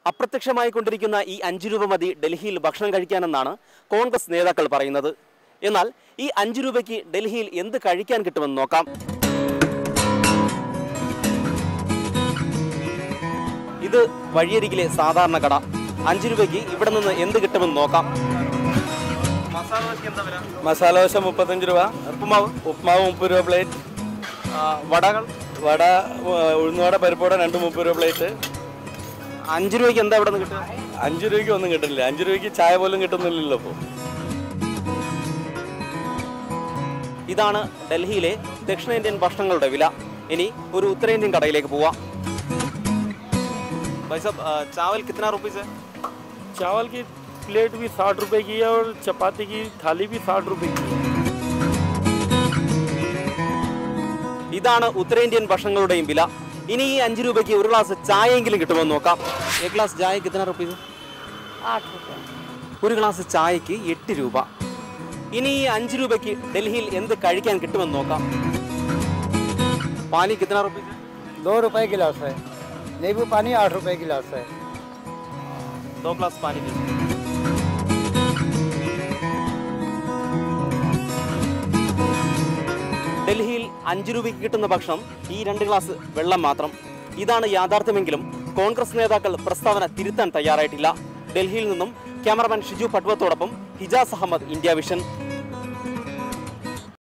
അപ്രത്യക്ഷമായി കൊണ്ടിരിക്കുന്ന ഈ അഞ്ച് രൂപ മതി ഡൽഹിയിൽ ഭക്ഷണം കഴിക്കാനെന്നാണ് കോൺഗ്രസ് നേതാക്കൾ പറയുന്നത് എന്നാൽ ഈ അഞ്ച് രൂപയ്ക്ക് ഡൽഹിയിൽ എന്ത് കഴിക്കാൻ കിട്ടുമെന്ന് നോക്കാം ഇത് വഴിയരികിലെ സാധാരണ കട അഞ്ച് രൂപയ്ക്ക് ഇവിടെ നിന്ന് എന്ത് കിട്ടുമെന്ന് നോക്കാം മസാല ദോശ മുപ്പത്തഞ്ച് രൂപ ഉപ്പുമാവ് ഉപ്മാവ് മുപ്പത് രൂപ പ്ലേറ്റ് ആ, വടകൾ വട ഉ- ഉഴുന്നുവട പരിപ്പുവട രണ്ട് മുപ്പത് രൂപ പ്ലേറ്റ് അഞ്ച് രൂപയ്ക്ക് എന്താ ഇവിടെ നിന്ന് കിട്ടുക അഞ്ച് രൂപയ്ക്ക് ഒന്നും കിട്ടുന്നില്ല അഞ്ച് രൂപയ്ക്ക് ചായ പോലും കിട്ടുന്നില്ലല്ലോ ഇപ്പോൾ ഇതാണ് ഡൽഹിയിലെ ദക്ഷിണേന്ത്യൻ ഭക്ഷണങ്ങളുടെ വില ഇനി ഒരു ഉത്തരേന്ത്യൻ കടയിലേക്ക് പോവാം भाई साहब अ, चावल कितना रुपीस है चावल की प्लेट भी साठ रुपए की है और चपाती की थाली भी साठ रुपए की है ഇതാണ് ഉത്തരേന്ത്യൻ ഭക്ഷണങ്ങളുടെയും വില ഇനി ഈ അഞ്ച് രൂപയ്ക്ക് ഒരു ഗ്ലാസ് ചായയെങ്കിലും കിട്ടുമെന്ന് നോക്കാം ഒരു ഗ്ലാസ് ചായ കിतना റുപ്പീസ് ഒരു ഗ്ലാസ് ചായക്ക് എട്ട് രൂപ ഇനി ഈ അഞ്ച് രൂപയ്ക്ക് ഡൽഹിയിൽ എന്ത് കഴിക്കാൻ കിട്ടുമെന്ന് നോക്കാം പാനി കിतना റുപ്പീസ് दो रुपए गिलास है नींबू पानी आठ रुपए गिलास है दो ഗ്ലാസ് പാനി ദേ. ഡൽഹിയിൽ അഞ്ച് രൂപയ്ക്ക് കിട്ടുന്ന ഭക്ഷണം ഈ രണ്ട് ഗ്ലാസ് വെള്ളം മാത്രം ഇതാണ് യാഥാർത്ഥ്യമെങ്കിലും കോൺഗ്രസ് നേതാക്കൾ പ്രസ്താവന തിരുത്താൻ തയ്യാറായിട്ടില്ല ഡൽഹിയിൽ നിന്നും ക്യാമറമാൻ ഷിജു പട്വത്തോടൊപ്പം ഹിജാസ് അഹമ്മദ് ഇന്ത്യ വിഷൻ